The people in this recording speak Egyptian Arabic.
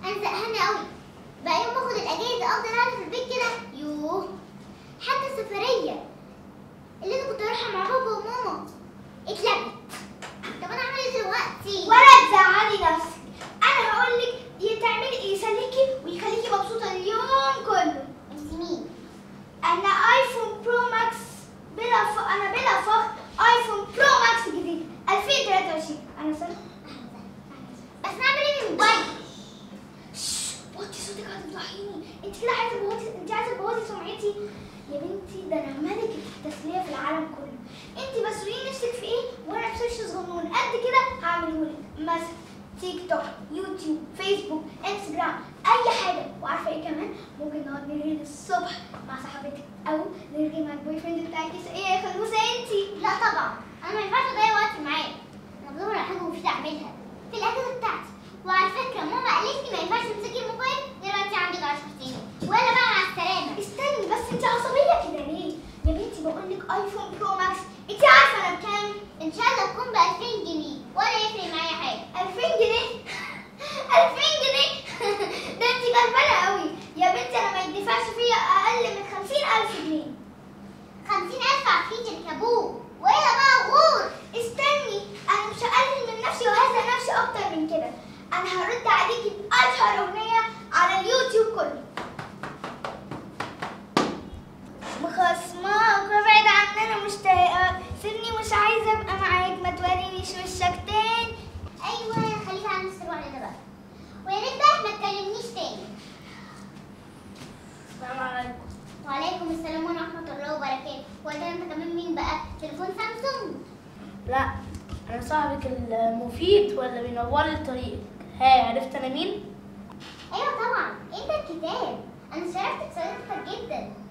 انا زهقانه قوي بقى يوم باخد الاجازه افضل قاعده في البيت كده يوه حتى السفريه اللي انا كنت اروحها مع بابا وماما اتلغت طب انا اعمل ايه دلوقتي ولا تزعلي نفسك انا هقول لك تعملي يسليكي ويخليكي مبسوطه اليوم كله انت مين انا ايفون برو ماكس بلا ف... انا بلا فخر ايفون برو ماكس جديد 2023 انا سنة بس نعمل ايه من الموبايل شش وطي صوتك هتفضحيني انت كده عايزه تبوظي انت عايزه تبوظي سمعتي يا بنتي ده انا ملكه التسليه في العالم كله انت بس قولي نفسك في ايه وانا بسيرش صغنون قد كده هعملهولك مثلا تيك توك يوتيوب فيسبوك انستجرام اي حاجه وعارفه ايه كمان ممكن نقعد نرغي للصبح مع صاحبتك او نرغي مع البوي فريند بتاعك ايه يا خلوسه انتي لا طبعا انا ما ينفعش اضيع وقتي معاه انا بدور على حاجه مفيده اعملها في الاجازه بتاعتي وعلى فكره ماما قالت لي ما ينفعش تمسكي الموبايل غير وانت عندك 10 سنين ولا بقى مع السلامه استني بس انت عصبيه كده ليه يا بنتي بقول لك ايفون برو ماكس انت عارفه انا بكام ان شاء الله تكون ب 2000 جنيه ولا يفرق معايا حاجه 2000 جنيه 2000 جنيه ده انت غلبانه قوي يا بنتي انا ما يدفعش فيا اقل من 50000 جنيه 50000 عارفين تركبوه ويلا بقى غور استني انا مش هقلل من نفسي وهزق نفسي اكتر من كده انا هرد عليكي باشهر اغنيه على اليوتيوب كله مخصماك وابعد عننا مشتاقة سيبني مش عايزة ابقى معاك ما تورينيش وشك تاني ايوه خليك على نفس الوضع ده بقى ويا ريت بقى ما تكلمنيش تاني السلام عليكم وعليكم السلام ورحمه الله وبركاته وده انت كمان مين بقى تليفون سامسونج لا انا صاحبك المفيد ولا بينور لي طريقك ها عرفت انا مين ايوه طبعا انت الكتاب انا شرفت بصداقتك جدا